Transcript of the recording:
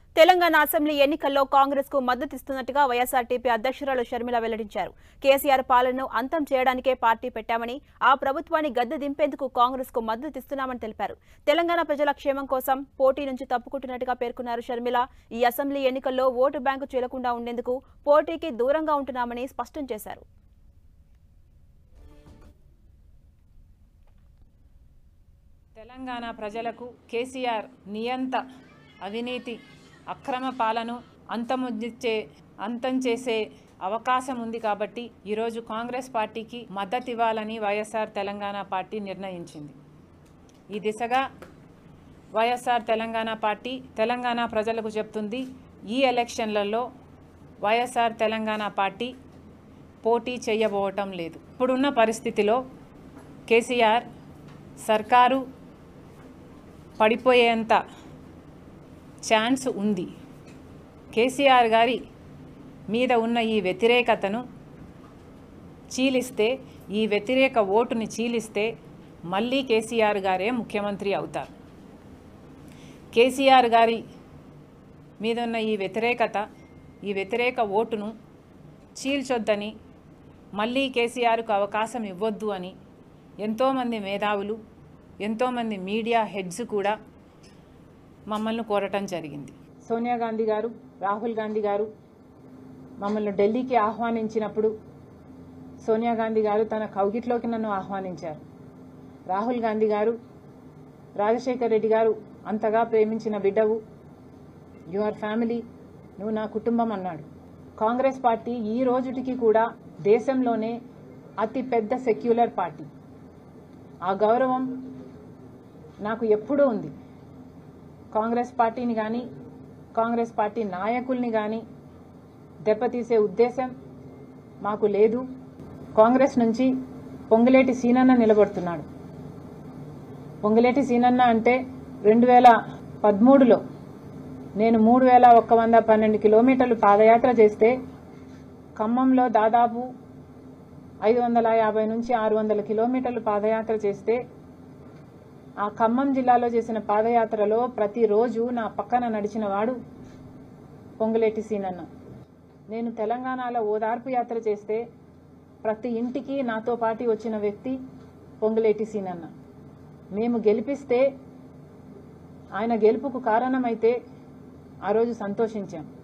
Telangana assembly ఎన్నికల్లో కాంగ్రెస్ కు మద్దతిస్తున్నట్టుగా YSRTP అధ్యక్షురాలు షర్మిల వెల్లడించారు కేసీఆర్ పాలనను అంతం చేయడానికే పార్టీ పెట్టామని ఆ ప్రభుత్వాన్ని గద్దె దింపేందుకు కాంగ్రెస్ కు మద్దతిస్తున్నామని తెలిపారు తెలంగాణ ప్రజల క్షేమం కోసం పోటీ నుంచి తప్పుకుంటున్నట్టుగా పేర్కొన్నారు షర్మిల ఈ అసెంబ్లీ ఎన్నికల్లో ఓటు బ్యాంకు చీలకుండా ఉండేందుకు పోటీకి దూరంగా ఉంటున్నామని స్పష్టం చేశారు తెలంగాణ ప్రజలకు కేసీఆర్ నియంత అవినీతి అక్రమ పాలన అంతమొందించే అంతం చేసే అవకాశం ఉంది కాబట్టి ఈరోజు కాంగ్రెస్ పార్టీకి మద్దతు ఇవ్వాలని వైఎస్ఆర్ తెలంగాణ పార్టీ నిర్ణయించింది ఈ దిశగా వైఎస్ఆర్ తెలంగాణ పార్టీ తెలంగాణ ప్రజలకు చెప్తుంది ఈ ఎలక్షన్లలో వైఎస్ఆర్ తెలంగాణ పార్టీ పోటీ చేయబోవటం లేదు ఇప్పుడున్న పరిస్థితిలో కేసీఆర్ సర్కారు పడిపోయేంత ఛాన్స్ ఉంది కేసీఆర్ గారి మీద ఉన్న ఈ వ్యతిరేకతను చీలిస్తే ఈ వ్యతిరేక ఓటుని చీలిస్తే మళ్ళీ కేసీఆర్ గారే ముఖ్యమంత్రి అవుతారు కేసీఆర్ గారి మీద ఉన్న ఈ వ్యతిరేకత ఈ వ్యతిరేక ఓటును చీల్చొద్దని మళ్ళీ కేసీఆర్కు అవకాశం ఇవ్వొద్దు అని ఎంతోమంది మేధావులు ఎంతోమంది మీడియా హెడ్స్ కూడా మమ్మల్ని కోరటం జరిగింది సోనియా గాంధీ గారు రాహుల్ గాంధీ గారు మమ్మల్ని ఢిల్లీకి ఆహ్వానించినప్పుడు సోనియా గాంధీ గారు తన కౌగిట్లోకి నన్ను ఆహ్వానించారు రాహుల్ గాంధీ గారు రాజశేఖర్ రెడ్డి గారు అంతగా ప్రేమించిన బిడ్డవు యువర్ ఫ్యామిలీ నువ్వు నా కుటుంబం అన్నాడు కాంగ్రెస్ పార్టీ ఈ రోజుటికి కూడా దేశంలోనే అతి పెద్ద సెక్యులర్ పార్టీ ఆ గౌరవం నాకు ఎప్పుడూ ఉంది కాంగ్రెస్ పార్టీని కానీ కాంగ్రెస్ పార్టీ నాయకుల్ని కానీ దెబ్బతీసే ఉద్దేశం మాకు లేదు కాంగ్రెస్ నుంచి పొంగులేటి సీనన్న నిలబడుతున్నాడు పొంగులేటి సీనన్న అంటే రెండు వేల పదమూడులో నేను మూడు వేల ఒక్క వంద పన్నెండు కిలోమీటర్లు పాదయాత్ర చేస్తే ఖమ్మంలో దాదాపు ఐదు వందల యాభై నుంచి ఆరు వందల కిలోమీటర్లు పాదయాత్ర చేస్తే ఆ ఖమ్మం జిల్లాలో చేసిన పాదయాత్రలో ప్రతిరోజు నా పక్కన నడిచిన వాడు పొంగులేటి సీనన్న నేను తెలంగాణలో ఓదార్పు యాత్ర చేస్తే ప్రతి ఇంటికి నాతో పాటు వచ్చిన వ్యక్తి పొంగులేటి సీనన్న మేము గెలిపిస్తే ఆయన గెలుపుకు కారణమైతే ఆ రోజు సంతోషించాం